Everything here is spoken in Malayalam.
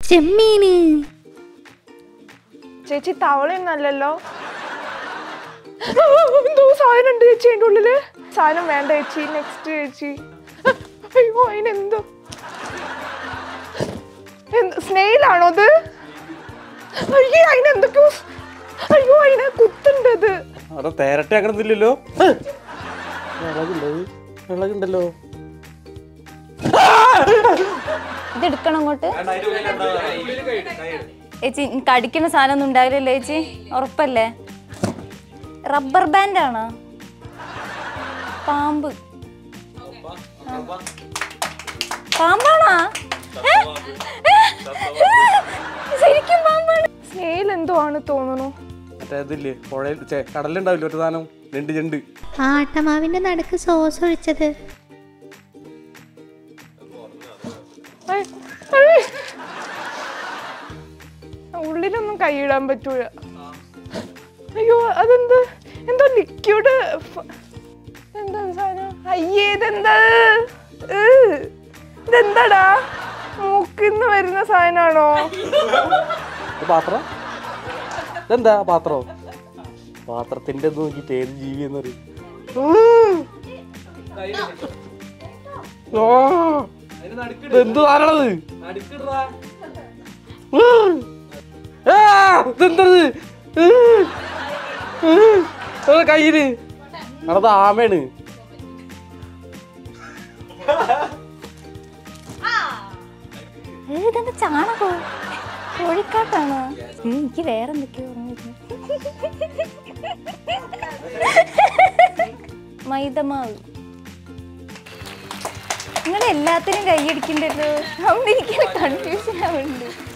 ചെമ്മീന് ചേച്ചി തവളയൊന്നും അല്ലല്ലോ എന്തോ സാധനം ഉണ്ട് ചേച്ചി അതിൻ്റെ ഉള്ളില് സാധനം വേണ്ട ചേച്ചി നെക്സ്റ്റ് ചേച്ചി അയ്യോ അതിനെന്തോ സ്നെയിലാണോ അത് അയ്യോ അതിനെന്തൊക്കെയോ സ്- അയ്യോ അതിനെ കുത്തുണ്ടത് അവിടെ തേരട്ടെ അങ്ങനെ ഒന്നുമില്ലല്ലോ വിളകുണ്ടത് വിളകുണ്ടല്ലോ ഇത് എടുക്കണം അങ്ങോട്ട് ചേച്ചി കടിക്കുന്ന സാധനം ഒന്നും ഉണ്ടാവില്ലല്ലോ ചേച്ചി ഉറപ്പല്ലേ റബ്ബർ ബാൻഡ് ആണോ പാമ്പ് ആ. പാമ്പാണോ ഏ? ഏ? ശരിക്കും പാമ്പാണ് സ്നെയിൽ എന്തോ ആണ് തോന്നുന്നു മറ്റേ ഇതില്ലേ പുഴയിൽ ഛെ, കടലിലുണ്ടാവില്ല ഒരു സാധനം രണ്ട് ചെണ്ട് ആട്ടമാവിന്റെ നടുക്ക് സോസ് ഒഴിച്ചത് ഐ, ഐ. ഉള്ളിലൊന്നും കൈയിടാൻ പറ്റൂല അയ്യോ അതെന്ത് എന്തോ ലിക്വിഡ് എന്താ സാധനം അയ്യേ ഇതെന്താ ഏ, ഇതെന്താടാ മൂക്കിന്ന് വരുന്ന സാധനമാണോ ഇത് പാത്രം ഇതെന്താ പാത്രം പാത്രത്തിന്റെ ഇത് നോക്കിട്ട് ഏത് ജീവി എന്ന് പറയും എന്ത് സാധനത് ഇതെന്തത് കയ്യില് അത് ആമയാണ് ഏ, ഇതെന്താ ചാണകോ കോഴിക്കാട്ടാണോ ഏ, എനിക്ക് വേറെ എന്തൊക്കെയോ ഓർമ്മ വരുന്നു. മൈദമാവ് നിങ്ങൾ എല്ലാത്തിനും കൈയടിക്കണ്ടല്ലോ അവിടെ എനിക്ക് കൺഫ്യൂഷൻ ആവുന്നുണ്ട്